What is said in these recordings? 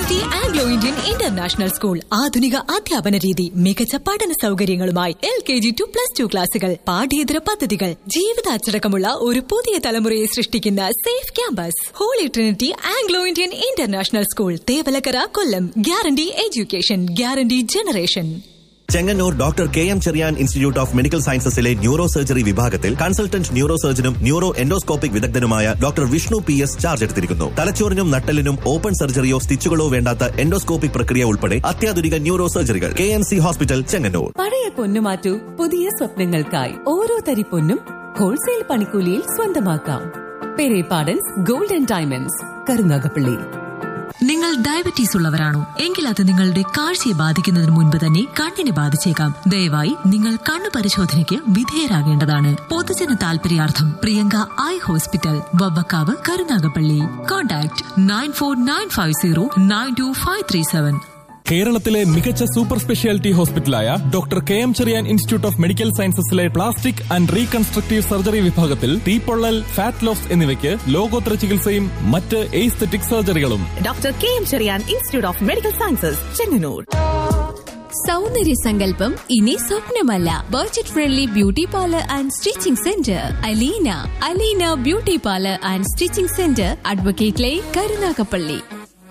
Trinity Anglo Indian international school ആധുനിക അധ്യാപന രീതി മികച്ച പഠന സൗകര്യങ്ങളുമായി L K G to plus two ക്ലാസുകൾ പാഠ്യേതര പദ്ധതികൾ ജീവിതാച്ചടക്കമുള്ള ഒരു പുതിയ തലമുറയെ സൃഷ്ടിക്കുന്ന safe campus holy Trinity Anglo Indian international school Thevalakkara Kollam guarantee education guarantee generation Chengannur doctor K M Cherian institute of medical സയൻസസിലെ ന്യൂറോ സർജറി വിഭാഗത്തിൽ കൺസൾട്ടന്റ് ന്യൂറോ സർജനും ന്യൂറോ എൻഡോസ്കോപ്പിക് വിദഗ്ധനുമായ doctor Vishnu P S charge എടുത്തിരിക്കുന്നു തലച്ചോറിനും നട്ടലിനും ഓപ്പൺ സർജറിയോ സ്റ്റിച്ചുകളോ വേണ്ടാത്ത എൻഡോസ്കോപ്പിക് പ്രക്രിയ ഉൾപ്പെടെ അത്യാധുനിക ന്യൂറോ സർജറികൾ K M C hospital Chengannur പഴയ പൊന്നു മാറ്റൂ പുതിയ സ്വപ്നങ്ങൾക്കായി ഓരോ തരി പൊന്നും ഹോൾസെയിൽ പണിക്കൂലിയിൽ സ്വന്തമാക്കാം പെരേപാടൻസ് ഗോൾഡൻ ഡയമണ്ട്സ് കരുനാഗപ്പള്ളി നിങ്ങൾ ഡയബറ്റീസ് ഉള്ളവരാണോ എങ്കിൽ അത് നിങ്ങളുടെ കാഴ്ചയെ ബാധിക്കുന്നതിന് മുൻപ് തന്നെ കണ്ണിനെ ബാധിച്ചേക്കാം ദയവായി നിങ്ങൾ കണ്ണു പരിശോധനയ്ക്ക് വിധേയരാകേണ്ടതാണ് പൊതുജന താൽപര്യാർത്ഥം Priyanka eye hospital Vavvakkavu Karunagappally contact nine four nine five zero nine two five three seven കേരളത്തിലെ മികച്ച സൂപ്പർ സ്പെഷ്യാലിറ്റി ഹോസ്പിറ്റലായ doctor K M Cherian institute of medical സയൻസസിലെ പ്ലാസ്റ്റിക് ആൻഡ് റീകൺസ്ട്രക്റ്റീവ് സർജറി വിഭാഗത്തിൽ തീപ്പൊള്ളൽ ഫാറ്റ് ലോസ് എന്നിവയ്ക്ക് ലോകോത്തര ചികിത്സയും മറ്റ് എയ്സ്തെറ്റിക് സർജറികളും doctor K M Cherian institute of medical sciences Chengannur സൗന്ദര്യ സങ്കല്പം ഇനി സ്വപ്നമല്ല budget friendly beauty parlour and stitching centre Aleena Aleena beauty parlour and stitching centre advocate lane Karunagappally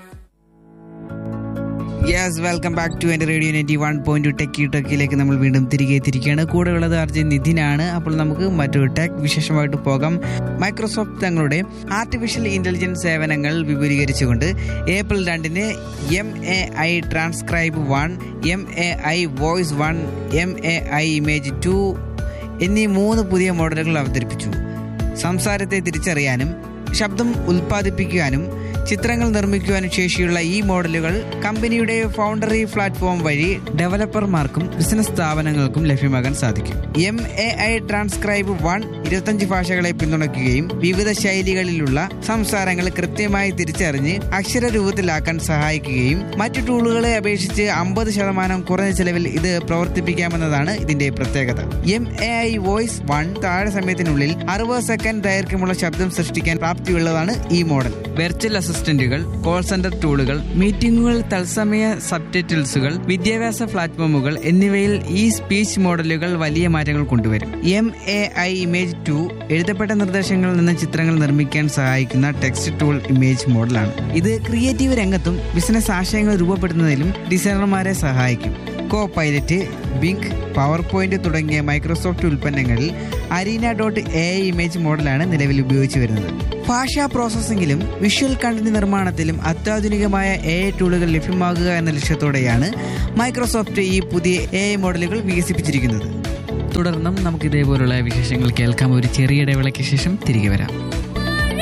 yes welcome back to എൻ്റെ radio ninety one point techie ടെക്കിലേക്ക് നമ്മൾ വീണ്ടും തിരികെ എത്തിയിരിക്കുകയാണ് കൂടെ ഉള്ളത് അർജുൻ നിധിനാണ് അപ്പോൾ നമുക്ക് മറ്റൊരു ടെക് വിശേഷമായിട്ട് പോകാം മൈക്രോസോഫ്റ്റ് തങ്ങളുടെ ആർട്ടിഫിഷ്യൽ ഇന്റലിജൻസ് സേവനങ്ങൾ വിപുലീകരിച്ചുകൊണ്ട് ഏപ്രിൽ രണ്ടിന് M A I transcribe one M A I voice one M A I image two എന്നീ മൂന്ന് പുതിയ മോഡലുകൾ അവതരിപ്പിച്ചു സംസാരത്തെ തിരിച്ചറിയാനും ശബ്ദം ഉൽപ്പാദിപ്പിക്കാനും ചിത്രങ്ങൾ നിർമ്മിക്കുവാനും ശേഷിയുള്ള ഈ മോഡലുകൾ കമ്പനിയുടെ ഫൗണ്ടറി പ്ലാറ്റ്ഫോം വഴി ഡെവലപ്പർമാർക്കും ബിസിനസ് സ്ഥാപനങ്ങൾക്കും ലഭ്യമാകാൻ സാധിക്കും M A I transcribe one ഇരുപത്തഞ്ച് ഭാഷകളെ പിന്തുണയ്ക്കുകയും വിവിധ ശൈലികളിലുള്ള സംസാരങ്ങൾ കൃത്യമായി തിരിച്ചറിഞ്ഞ് അക്ഷരരൂപത്തിലാക്കാൻ സഹായിക്കുകയും മറ്റു ടൂളുകളെ അപേക്ഷിച്ച് അമ്പത് ശതമാനം കുറഞ്ഞ ചെലവിൽ ഇത് പ്രവർത്തിപ്പിക്കാമെന്നതാണ് ഇതിന്റെ പ്രത്യേകത M A I voice one താഴെ സമയത്തിനുള്ളിൽ അറുപത് സെക്കൻഡ് ദൈർഘ്യമുള്ള ശബ്ദം സൃഷ്ടിക്കാൻ പ്രാപ്തിയുള്ളതാണ് ഈ മോഡൽ വെർച്വൽ അസിസ്റ്റന്റുകൾ കോൾ സെന്റർ ടൂളുകൾ മീറ്റിംഗുകൾ തത്സമയ സബ്ടൈറ്റിൽസുകൾ വിദ്യാഭ്യാസ പ്ലാറ്റ്ഫോമുകൾ എന്നിവയിൽ ഈ സ്പീച്ച് മോഡലുകൾ വലിയ മാറ്റങ്ങൾ കൊണ്ടുവരും M A I image two എഴുതപ്പെട്ട നിർദ്ദേശങ്ങളിൽ നിന്ന് ചിത്രങ്ങൾ നിർമ്മിക്കാൻ സഹായിക്കുന്ന ടെക്സ്റ്റ് ടൂൾ ഇമേജ് മോഡലാണ് ഇത് ക്രിയേറ്റീവ് രംഗത്തും ബിസിനസ് ആശയങ്ങൾ രൂപപ്പെടുത്തുന്നതിലും ഡിസൈനർമാരെ സഹായിക്കും Copilot Bing PowerPoint തുടങ്ങിയ മൈക്രോസോഫ്റ്റ് ഉൽപ്പന്നങ്ങളിൽ അരീന ഡോട്ട് എ ഇമേജ് മോഡലാണ് നിലവിൽ ഉപയോഗിച്ചു വരുന്നത് ഭാഷാ പ്രോസസ്സിംഗിലും വിഷ്വൽ കണ്ടന്റ് നിർമ്മാണത്തിലും അത്യാധുനികമായ എ ഐ ടൂളുകൾ ലഭ്യമാകുക എന്ന ലക്ഷ്യത്തോടെയാണ് മൈക്രോസോഫ്റ്റ് ഈ പുതിയ എ ഐ മോഡലുകൾ വികസിപ്പിച്ചിരിക്കുന്നത് തുടർന്നും നമുക്ക് ഇതേപോലുള്ള വിശേഷങ്ങൾ കേൾക്കാം ഒരു ചെറിയ ഇടവേളയ്ക്ക് ശേഷം തിരികെ വരാം